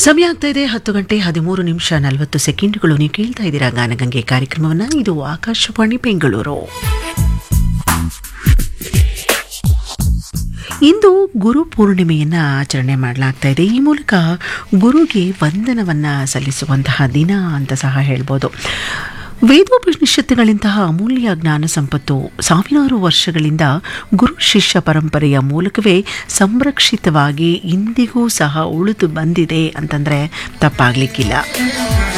ಸಮಯ ಆಗ್ತಾ ಇದೆ ಹತ್ತು ಗಂಟೆ ಹದಿಮೂರು ನಿಮಿಷ ನಲವತ್ತು ಸೆಕೆಂಡ್ಗಳು ನೀವು ಕೇಳ್ತಾ ಇದ್ದೀರಾ ಗಾನಗಂಗೆ ಕಾರ್ಯಕ್ರಮವನ್ನು ಇದು ಆಕಾಶವಾಣಿ ಬೆಂಗಳೂರು ಇಂದು ಗುರು ಪೂರ್ಣಿಮೆಯನ್ನು ಆಚರಣೆ ಮಾಡಲಾಗ್ತಾ ಇದೆ ಈ ಮೂಲಕ ಗುರುಗೆ ವಂದನವನ್ನು ಸಲ್ಲಿಸುವಂತಹ ದಿನ ಅಂತ ಸಹ ಹೇಳ್ಬೋದು ವೇದೋಪನಿಷತ್ತುಗಳಿಂತಹ ಅಮೂಲ್ಯ ಜ್ಞಾನ ಸಂಪತ್ತು ಸಾವಿರಾರು ವರ್ಷಗಳಿಂದ ಗುರು ಶಿಷ್ಯ ಪರಂಪರೆಯ ಮೂಲಕವೇ ಸಂರಕ್ಷಿತವಾಗಿ ಇಂದಿಗೂ ಸಹ ಉಳಿದು ಬಂದಿದೆ ಅಂತಂದರೆ ತಪ್ಪಾಗಲಿಕ್ಕಿಲ್ಲ